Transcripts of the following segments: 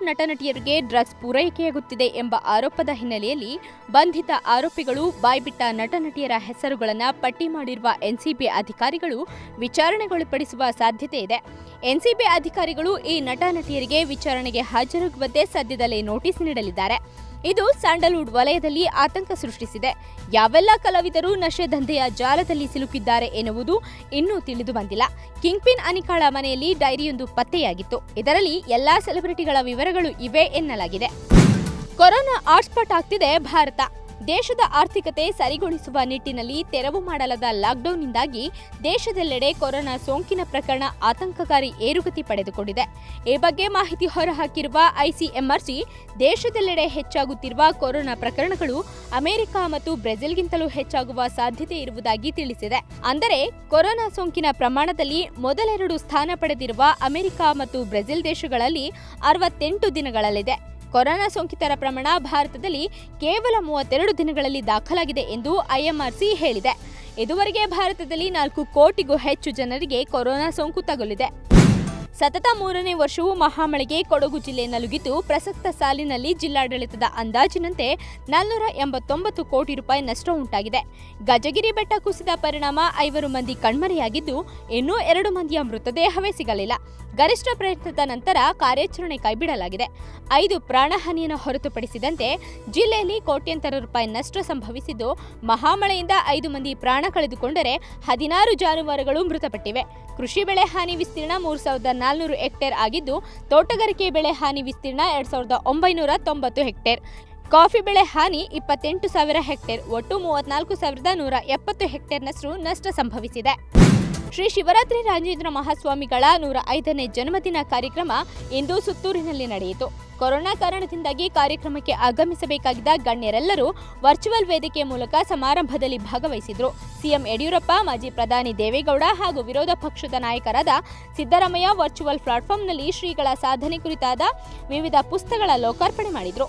ನಟ ನಟಿಯರಿಗೆ ಡ್ರಗ್ಸ್ ಪೂರೈಕೆಯಾಗುತ್ತಿದೆ ಎಂಬ ಆರೋಪದ ಹಿನ್ನೆಲೆಯಲ್ಲಿ ಬಂಧಿತ ಆರೋಪಿಗಳು ಬಾಯ್ಬಿಟ್ಟ ನಟ ನಟಿಯರ ಹೆಸರುಗಳನ್ನು ಪಟ್ಟಿ ಮಾಡಿರುವ ಎನ್ಸಿಬಿ ಅಧಿಕಾರಿಗಳು ವಿಚಾರಣೆಗೊಳಪಡಿಸುವ ಸಾಧ್ಯತೆ ಇದೆ ಎನ್ಸಿಬಿ ಅಧಿಕಾರಿಗಳು ಈ ನಟ ನಟಿಯರಿಗೆ ವಿಚಾರಣೆಗೆ ಹಾಜರಾಗುವಂತೆ ಸದ್ಯದಲ್ಲೇ ನೋಟಿಸ್ ನೀಡಲಿದ್ದಾರೆ ಇದು ಸ್ಯಾಂಡಲ್ವುಡ್ ವಲಯದಲ್ಲಿ ಆತಂಕ ಸೃಷ್ಟಿಸಿದೆ ಯಾವೆಲ್ಲ ಕಲಾವಿದರು ನಶೆ ದಂಧೆಯ ಜಾಲದಲ್ಲಿ ಸಿಲುಕಿದ್ದಾರೆ ಎನ್ನುವುದು ಇನ್ನೂ ತಿಳಿದು ಬಂದಿಲ್ಲ ಕಿಂಗ್ ಪಿನ್ ಅನಿಕಾಳ ಮನೆಯಲ್ಲಿ ಡೈರಿಯೊಂದು ಪತ್ತೆಯಾಗಿತ್ತು ಇದರಲ್ಲಿ ಎಲ್ಲಾ ಸೆಲೆಬ್ರಿಟಿಗಳ ವಿವರಗಳು ಇವೆ ಎನ್ನಲಾಗಿದೆ ಕೊರೋನಾ ಹಾಟ್ಸ್ಪಾಟ್ ಆಗ್ತಿದೆ ಭಾರತ ದೇಶದ ಆರ್ಥಿಕತೆ ಸರಿಗೊಳಿಸುವ ನಿಟ್ಟಿನಲ್ಲಿ ತೆರವು ಮಾಡಲಾದ ಲಾಕ್ಡೌನ್ನಿಂದಾಗಿ ದೇಶದೆಲ್ಲೆಡೆ ಕೊರೋನಾ ಸೋಂಕಿನ ಪ್ರಕರಣ ಆತಂಕಕಾರಿ ಏರುಗತಿ ಪಡೆದುಕೊಂಡಿದೆ ಈ ಬಗ್ಗೆ ಮಾಹಿತಿ ಹೊರಹಾಕಿರುವ ಐಸಿಎಂಆರ್ಸಿ ದೇಶದೆಲ್ಲೆಡೆ ಹೆಚ್ಚಾಗುತ್ತಿರುವ ಕೊರೋನಾ ಪ್ರಕರಣಗಳು ಅಮೆರಿಕ ಮತ್ತು ಬ್ರೆಜಿಲ್ಗಿಂತಲೂ ಹೆಚ್ಚಾಗುವ ಸಾಧ್ಯತೆ ಇರುವುದಾಗಿ ತಿಳಿಸಿದೆ ಅಂದರೆ ಕೊರೋನಾ ಸೋಂಕಿನ ಪ್ರಮಾಣದಲ್ಲಿ ಮೊದಲೆರಡು ಸ್ಥಾನ ಪಡೆದಿರುವ ಅಮೆರಿಕ ಮತ್ತು ಬ್ರೆಜಿಲ್ ದೇಶಗಳಲ್ಲಿ ಅರವತ್ತೆಂಟು ದಿನಗಳಲ್ಲಿದೆ ಕೊರೋನಾ ಸೋಂಕಿತರ ಪ್ರಮಾಣ ಭಾರತದಲ್ಲಿ ಕೇವಲ ಮೂವತ್ತೆರಡು ದಿನಗಳಲ್ಲಿ ದಾಖಲಾಗಿದೆ ಎಂದು ಐಎಂಆರ್ಸಿ ಹೇಳಿದೆ ಇದುವರೆಗೆ ಭಾರತದಲ್ಲಿ ನಾಲ್ಕು ಕೋಟಿಗೂ ಹೆಚ್ಚು ಜನರಿಗೆ ಕೊರೋನಾ ಸೋಂಕು ತಗುಲಿದೆ ಸತತ ಮೂರನೇ ವರ್ಷವೂ ಮಹಾಮಳೆಗೆ ಕೊಡಗು ಜಿಲ್ಲೆ ನಲುಗಿದ್ದು ಪ್ರಸಕ್ತ ಸಾಲಿನಲ್ಲಿ ಜಿಲ್ಲಾಡಳಿತದ ಅಂದಾಜಿನಂತೆ ನಾಲ್ನೂರ ಎಂಬತ್ತೊಂಬತ್ತು ಕೋಟಿ ರೂಪಾಯಿ ನಷ್ಟ ಉಂಟಾಗಿದೆ ಗಜಗಿರಿ ಬೆಟ್ಟ ಕುಸಿದ ಪರಿಣಾಮ ಐವರು ಮಂದಿ ಕಣ್ಮರೆಯಾಗಿದ್ದು ಇನ್ನೂ ಎರಡು ಮಂದಿಯ ಮೃತದೇಹವೇ ಸಿಗಲಿಲ್ಲ ಗರಿಷ್ಠ ಪ್ರಯತ್ನದ ನಂತರ ಕಾರ್ಯಾಚರಣೆ ಕೈಬಿಡಲಾಗಿದೆ ಐದು ಪ್ರಾಣಹಾನಿಯನ್ನು ಹೊರತುಪಡಿಸಿದಂತೆ ಜಿಲ್ಲೆಯಲ್ಲಿ ಕೋಟ್ಯಂತರ ರೂಪಾಯಿ ನಷ್ಟ ಸಂಭವಿಸಿದ್ದು ಮಹಾಮಳೆಯಿಂದ ಐದು ಮಂದಿ ಪ್ರಾಣ ಕಳೆದುಕೊಂಡರೆ ಹದಿನಾರು ಜಾನುವಾರುಗಳು ಮೃತಪಟ್ಟಿವೆ ಕೃಷಿ ಬೆಳೆ ಹಾನಿ ವಿಸ್ತೀರ್ಣ ಮೂರು ಸಾವಿರದ ನಾಲ್ನೂರು ಹೆಕ್ಟೇರ್ ಆಗಿದ್ದು ತೋಟಗಾರಿಕೆ ಬೆಳೆ ಹಾನಿ ವಿಸ್ತೀರ್ಣ ಎರಡ್ ಸಾವಿರದ ಒಂಬೈನೂರ ತೊಂಬತ್ತು ಹೆಕ್ಟೇರ್ ಕಾಫಿ ಬೆಳೆ ಹಾನಿ ಇಪ್ಪತ್ತೆಂಟು ಸಾವಿರ ಹೆಕ್ಟೇರ್ ಒಟ್ಟು ಮೂವತ್ನಾಲ್ಕು ಸಾವಿರದ ನೂರ ಎಪ್ಪತ್ತು ಹೆಕ್ಟೇರ್ನಷ್ಟು ನಷ್ಟ ಸಂಭವಿಸಿದೆ ಶ್ರೀ ಶಿವರಾತ್ರಿ ರಾಜೇಂದ್ರ ಮಹಾಸ್ವಾಮಿಗಳ ನೂರ ಐದನೇ ಜನ್ಮದಿನ ಕಾರ್ಯಕ್ರಮ ಇಂದು ಸುತ್ತೂರಿನಲ್ಲಿ ನಡೆಯಿತು ಕೊರೋನಾ ಕಾರಣದಿಂದಾಗಿ ಕಾರ್ಯಕ್ರಮಕ್ಕೆ ಆಗಮಿಸಬೇಕಾಗಿದ್ದ ಗಣ್ಯರೆಲ್ಲರೂ ವರ್ಚುವಲ್ ವೇದಿಕೆ ಮೂಲಕ ಸಮಾರಂಭದಲ್ಲಿ ಭಾಗವಹಿಸಿದ್ರು ಸಿಎಂ ಯಡಿಯೂರಪ್ಪ ಮಾಜಿ ಪ್ರಧಾನಿ ದೇವೇಗೌಡ ಹಾಗೂ ವಿರೋಧ ಪಕ್ಷದ ನಾಯಕರಾದ ಸಿದ್ದರಾಮಯ್ಯ ವರ್ಚುವಲ್ ಪ್ಲಾಟ್ಫಾರ್ಮ್ನಲ್ಲಿ ಶ್ರೀಗಳ ಸಾಧನೆ ಕುರಿತಾದ ವಿವಿಧ ಪುಸ್ತಕಗಳ ಲೋಕಾರ್ಪಣೆ ಮಾಡಿದ್ರು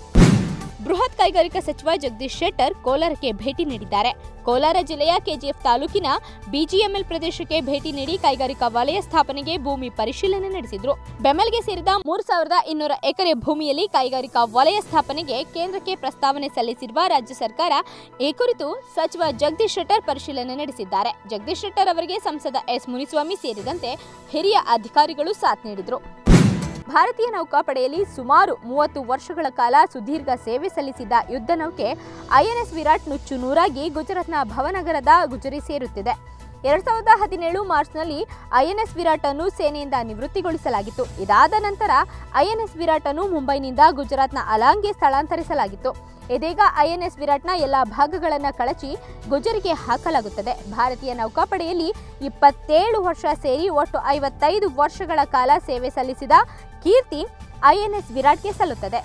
ಬೃಹತ್ ಕೈಗಾರಿಕಾ ಸಚಿವ ಜಗದೀಶ್ ಶೆಟ್ಟರ್ ಕೋಲಾರಕ್ಕೆ ಭೇಟಿ ನೀಡಿದ್ದಾರೆ ಕೋಲಾರ ಜಿಲ್ಲೆಯ ಕೆಜಿಎಫ್ ತಾಲೂಕಿನ ಬಿಜಿಎಂಎಲ್ ಪ್ರದೇಶಕ್ಕೆ ಭೇಟಿ ನೀಡಿ ಕೈಗಾರಿಕಾ ವಲಯ ಸ್ಥಾಪನೆಗೆ ಭೂಮಿ ಪರಿಶೀಲನೆ ನಡೆಸಿದ್ರು ಬೆಮೆಲ್ಗೆ ಸೇರಿದ ಮೂರು ಸಾವಿರದ ಇನ್ನೂರ ಎಕರೆ ಭೂಮಿಯಲ್ಲಿ ಕೈಗಾರಿಕಾ ವಲಯ ಸ್ಥಾಪನೆಗೆ ಕೇಂದ್ರಕ್ಕೆ ಪ್ರಸ್ತಾವನೆ ಸಲ್ಲಿಸಿರುವ ರಾಜ್ಯ ಸರ್ಕಾರ ಈ ಕುರಿತು ಸಚಿವ ಜಗದೀಶ್ ಶೆಟ್ಟರ್ ಪರಿಶೀಲನೆ ನಡೆಸಿದ್ದಾರೆ ಜಗದೀಶ್ ಶೆಟ್ಟರ್ ಅವರಿಗೆ ಸಂಸದ ಎಸ್ ಮುನಿಸ್ವಾಮಿ ಸೇರಿದಂತೆ ಹಿರಿಯ ಅಧಿಕಾರಿಗಳು ಸಾಥ್ ನೀಡಿದ್ರು ಭಾರತೀಯ ನೌಕಾಪಡೆಯಲ್ಲಿ ಸುಮಾರು ಮೂವತ್ತು ವರ್ಷಗಳ ಕಾಲ ಸುದೀರ್ಘ ಸೇವೆ ಸಲ್ಲಿಸಿದ್ದ ಯುದ್ಧ ನೌಕೆ ಐಎನ್ಎಸ್ ವಿರಾಟ್ ನುಚ್ಚು ನೂರಾಗಿ ಗುಜರಾತ್ನ ಭವನಗರದ ಗುಜರಿ ಸೇರುತ್ತಿದೆ ಎರಡ್ ಸಾವಿರದ ಹದಿನೇಳು ಮಾರ್ಚ್ನಲ್ಲಿ ಐಎನ್ಎಸ್ ವಿರಾಟ್ ಅನ್ನು ಸೇನೆಯಿಂದ ನಿವೃತ್ತಿಗೊಳಿಸಲಾಗಿತ್ತು ಇದಾದ ನಂತರ ಐಎನ್ಎಸ್ ವಿರಾಟ್ ಅನ್ನು ಮುಂಬೈನಿಂದ ಗುಜರಾತ್ನ ಅಲಾಂಗ್ಗೆ ಸ್ಥಳಾಂತರಿಸಲಾಗಿತ್ತು ಇದೀಗ ಐಎನ್ಎಸ್ ವಿರಾಟ್ನ ಎಲ್ಲಾ ಭಾಗಗಳನ್ನು ಕಳಚಿ ಗುಜರಿಗೆ ಹಾಕಲಾಗುತ್ತದೆ ಭಾರತೀಯ ನೌಕಾಪಡೆಯಲ್ಲಿ ಇಪ್ಪತ್ತೇಳು ವರ್ಷ ಸೇರಿ ಒಟ್ಟು ಐವತ್ತೈದು ವರ್ಷಗಳ ಕಾಲ ಸೇವೆ ಸಲ್ಲಿಸಿದ ಕೀರ್ತಿ ಐಎನ್ಎಸ್ ವಿರಾಟ್ಗೆ ಸಲ್ಲುತ್ತದೆ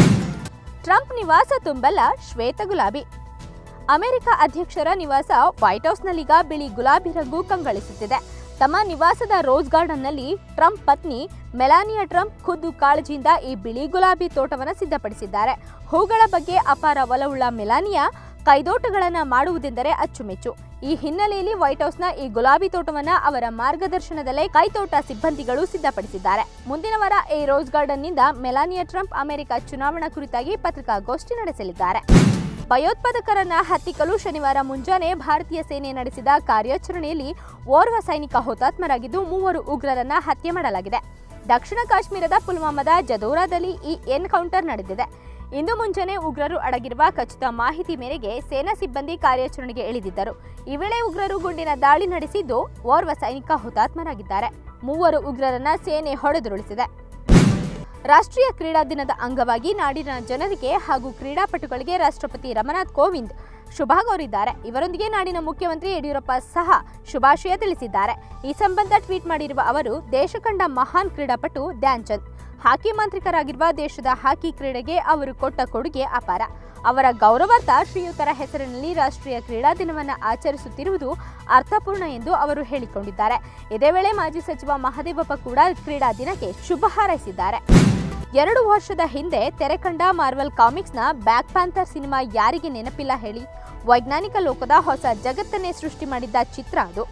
ಟ್ರಂಪ್ ನಿವಾಸ ತುಂಬಲ್ಲ ಶ್ವೇತ ಗುಲಾಬಿ ಅಮೆರಿಕ ಅಧ್ಯಕ್ಷರ ನಿವಾಸ ವೈಟ್ ಹೌಸ್ನಲ್ಲೀಗ ಬಿಳಿ ಗುಲಾಬಿ ರಂಗು ಕಂಗೊಳಿಸುತ್ತಿದೆ ತಮ್ಮ ನಿವಾಸದ ರೋಸ್ ಗಾರ್ಡನ್ನಲ್ಲಿ ಟ್ರಂಪ್ ಪತ್ನಿ ಮೆಲಾನಿಯಾ ಟ್ರಂಪ್ ಖುದ್ದು ಕಾಳಜಿಯಿಂದ ಈ ಬಿಳಿ ಗುಲಾಬಿ ತೋಟವನ್ನು ಸಿದ್ಧಪಡಿಸಿದ್ದಾರೆ ಹೂಗಳ ಬಗ್ಗೆ ಅಪಾರ ಒಲವುಳ್ಳ ಮೆಲಾನಿಯಾ ಕೈದೋಟಗಳನ್ನು ಮಾಡುವುದೆಂದರೆ ಅಚ್ಚುಮೆಚ್ಚು ಈ ಹಿನ್ನೆಲೆಯಲ್ಲಿ ವೈಟ್ ಹೌಸ್ನ ಈ ಗುಲಾಬಿ ತೋಟವನ್ನ ಅವರ ಮಾರ್ಗದರ್ಶನದಲ್ಲೇ ಕೈತೋಟ ಸಿಬ್ಬಂದಿಗಳು ಸಿದ್ಧಪಡಿಸಿದ್ದಾರೆ ಮುಂದಿನ ವಾರ ಈ ರೋಸ್ ಗಾರ್ಡನ್ನಿಂದ ಮೆಲಾನಿಯಾ ಟ್ರಂಪ್ ಅಮೆರಿಕ ಚುನಾವಣಾ ಕುರಿತಾಗಿ ಪತ್ರಿಕಾಗೋಷ್ಠಿ ನಡೆಸಲಿದ್ದಾರೆ ಭಯೋತ್ಪಾದಕರನ್ನ ಹತ್ತಿಕ್ಕಲು ಶನಿವಾರ ಮುಂಜಾನೆ ಭಾರತೀಯ ಸೇನೆ ನಡೆಸಿದ ಕಾರ್ಯಾಚರಣೆಯಲ್ಲಿ ಓರ್ವ ಸೈನಿಕ ಹುತಾತ್ಮರಾಗಿದ್ದು ಮೂವರು ಉಗ್ರರನ್ನ ಹತ್ಯೆ ಮಾಡಲಾಗಿದೆ ದಕ್ಷಿಣ ಕಾಶ್ಮೀರದ ಪುಲ್ವಾಮಾದ ಜದೋರಾದಲ್ಲಿ ಈ ಎನ್ಕೌಂಟರ್ ನಡೆದಿದೆ ಇಂದು ಮುಂಜಾನೆ ಉಗ್ರರು ಅಡಗಿರುವ ಖಚಿತ ಮಾಹಿತಿ ಮೇರೆಗೆ ಸೇನಾ ಸಿಬ್ಬಂದಿ ಕಾರ್ಯಾಚರಣೆಗೆ ಇಳಿದಿದ್ದರು ಈ ವೇಳೆ ಉಗ್ರರು ಗುಂಡಿನ ದಾಳಿ ನಡೆಸಿದ್ದು ಓರ್ವ ಸೈನಿಕ ಹುತಾತ್ಮರಾಗಿದ್ದಾರೆ ಮೂವರು ಉಗ್ರರನ್ನ ಸೇನೆ ಹೊಡೆದುರುಳಿಸಿದೆ ರಾಷ್ಟ್ರೀಯ ಕ್ರೀಡಾ ದಿನದ ಅಂಗವಾಗಿ ನಾಡಿನ ಜನರಿಗೆ ಹಾಗೂ ಕ್ರೀಡಾಪಟುಗಳಿಗೆ ರಾಷ್ಟ್ರಪತಿ ರಾಮನಾಥ್ ಕೋವಿಂದ್ ಶುಭ ಕೋರಿದ್ದಾರೆ ಇವರೊಂದಿಗೆ ನಾಡಿನ ಮುಖ್ಯಮಂತ್ರಿ ಯಡಿಯೂರಪ್ಪ ಸಹ ಶುಭಾಶಯ ತಿಳಿಸಿದ್ದಾರೆ ಈ ಸಂಬಂಧ ಟ್ವೀಟ್ ಮಾಡಿರುವ ಅವರು ದೇಶ ಕಂಡ ಮಹಾನ್ ಕ್ರೀಡಾಪಟು ಧ್ಯಾನ್ ಚಂದ್ ಹಾಕಿ ಮಾಂತ್ರಿಕರಾಗಿರುವ ದೇಶದ ಹಾಕಿ ಕ್ರೀಡೆಗೆ ಅವರು ಕೊಟ್ಟ ಕೊಡುಗೆ ಅಪಾರ ಅವರ ಗೌರವಾರ್ಥ ಶ್ರೀಯುತರ ಹೆಸರಿನಲ್ಲಿ ರಾಷ್ಟ್ರೀಯ ಕ್ರೀಡಾ ದಿನವನ್ನು ಆಚರಿಸುತ್ತಿರುವುದು ಅರ್ಥಪೂರ್ಣ ಎಂದು ಅವರು ಹೇಳಿಕೊಂಡಿದ್ದಾರೆ ಇದೇ ವೇಳೆ ಮಾಜಿ ಸಚಿವ ಮಹದೇವಪ್ಪ ಕೂಡ ಕ್ರೀಡಾ ದಿನಕ್ಕೆ ಶುಭ ಹಾರೈಸಿದ್ದಾರೆ ಎರಡು ವರ್ಷದ ಹಿಂದೆ ತೆರೆ ಕಂಡ ಮಾರ್ವಲ್ ಕಾಮಿಕ್ಸ್ನ ಬ್ಯಾಕ್ ಪ್ಯಾಂಥರ್ ಸಿನಿಮಾ ಯಾರಿಗೆ ನೆನಪಿಲ್ಲ ಹೇಳಿ ವೈಜ್ಞಾನಿಕ ಲೋಕದ ಹೊಸ ಜಗತ್ತನ್ನೇ ಸೃಷ್ಟಿ ಮಾಡಿದ್ದ ಚಿತ್ರ ಅದು ಆ, ಆ ಚಿತ್ರದ ನಾಯಕನಾಗಿ ಜನರನ್ನ ಚಿತ್ರದುದ್ದಕ್ಕೂ ರಂಜಿಸಿದವ ಚಾಡ್ವಿಕ್ ಬೋಸ್ಮನ್ ಇನ್ನು ಚಿತ್ರದ ನಾಯಕನಾಗಿ ಚಾಡ್ವಿಕ್ ಬೋಸ್ಮನ್ ನಟಿಸಿರುವ ಬ್ಯಾಕ್ ಪ್ಯಾಂಥರ್ ಸಿನಿಮಾ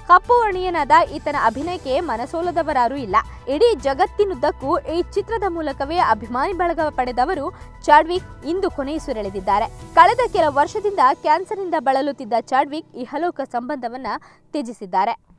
ಕಪ್ಪು ವರ್ಣೀಯನಾದ ಈತನ ಅಭಿನಯಕ್ಕೆ ಮನಸೋಲದವರಾರೂ ಇಲ್ಲ ಇಡೀ ಜಗತ್ತಿನುದ್ದಕ್ಕೂ ಈ ಚಿತ್ರದ ಮೂಲಕವೇ ಅಭಿಮಾನಿ ಬಳಗ ಪಡೆದವರು ಚಾಡ್ವಿಕ್ ಇಂದು ಕೊನೆಯುಸಿರೆಳೆದಿದ್ದಾರೆ ಕಳೆದ ಕೆಲ ವರ್ಷದಿಂದ ಕ್ಯಾನ್ಸರ್ನಿಂದ ಬಳಲುತ್ತಿದ್ದ ಚಾಡ್ವಿಕ್ ಇಹಲೋಕ ಸಂಬಂಧವನ್ನ ತ್ಯಜಿಸಿದ್ದಾರೆ